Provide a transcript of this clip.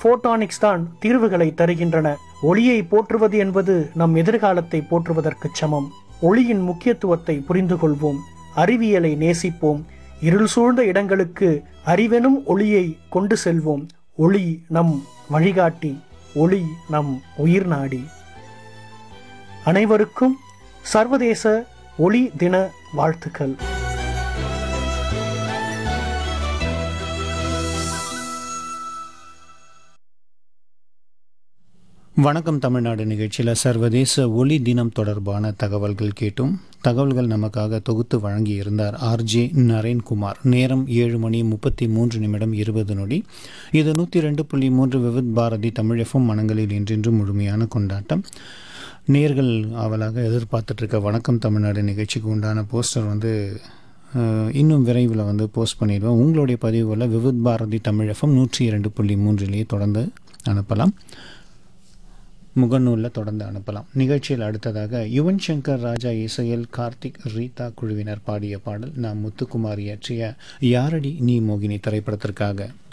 போட்டானிக்ஸ் தான் தீர்வுகளை தருகின்றன ஒளியை போற்றுவது என்பது நம் எதிர்காலத்தை போற்றுவதற்கு சமம் ஒளியின் முக்கியத்துவத்தை புரிந்து கொள்வோம் அறிவியலை நேசிப்போம் இருள் சூழ்ந்த இடங்களுக்கு அறிவெனும் ஒளியை கொண்டு செல்வோம் ஒளி நம் வழிகாட்டி ஒளி நம் உயிர் நாடி அனைவருக்கும் சர்வதேச ஒளி தின வாழ்த்துக்கள் வணக்கம் தமிழ்நாடு நிகழ்ச்சியில் சர்வதேச ஒலி தினம் தொடர்பான தகவல்கள் கேட்டும் தகவல்கள் நமக்காக தொகுத்து வழங்கியிருந்தார் ஆர்ஜே நரேன்குமார் நேரம் ஏழு மணி முப்பத்தி மூன்று நிமிடம் இருபது நொடி இது நூற்றி ரெண்டு புள்ளி மூன்று விவித் பாரதி தமிழ் எஃப்எம் மனங்களில் என்றென்றும் முழுமையான கொண்டாட்டம் நேர்கள் ஆவலாக எதிர்பார்த்துட்ருக்க வணக்கம் தமிழ்நாடு நிகழ்ச்சிக்கு உண்டான போஸ்டர் வந்து அஹ், இன்னும் விரைவில் வந்து போஸ்ட் பண்ணிடுவோம் உங்களுடைய பதிவுகளில் விவித் பாரதி தமிழ் எஃப்எம் நூற்றி இரண்டு புள்ளி மூன்றிலேயே தொடர்ந்து அனுப்பலாம் முகநூலில் தொடர்ந்து அனுப்பலாம் நிகழ்ச்சியில் அடுத்ததாக யுவன் சங்கர் ராஜா இசையில் கார்த்திக் ரீதா குழுவினர் பாடிய பாடல் நாம் முத்துக்குமார் இயற்றிய யாரடி நீ மோகினி திரைப்படத்திற்காக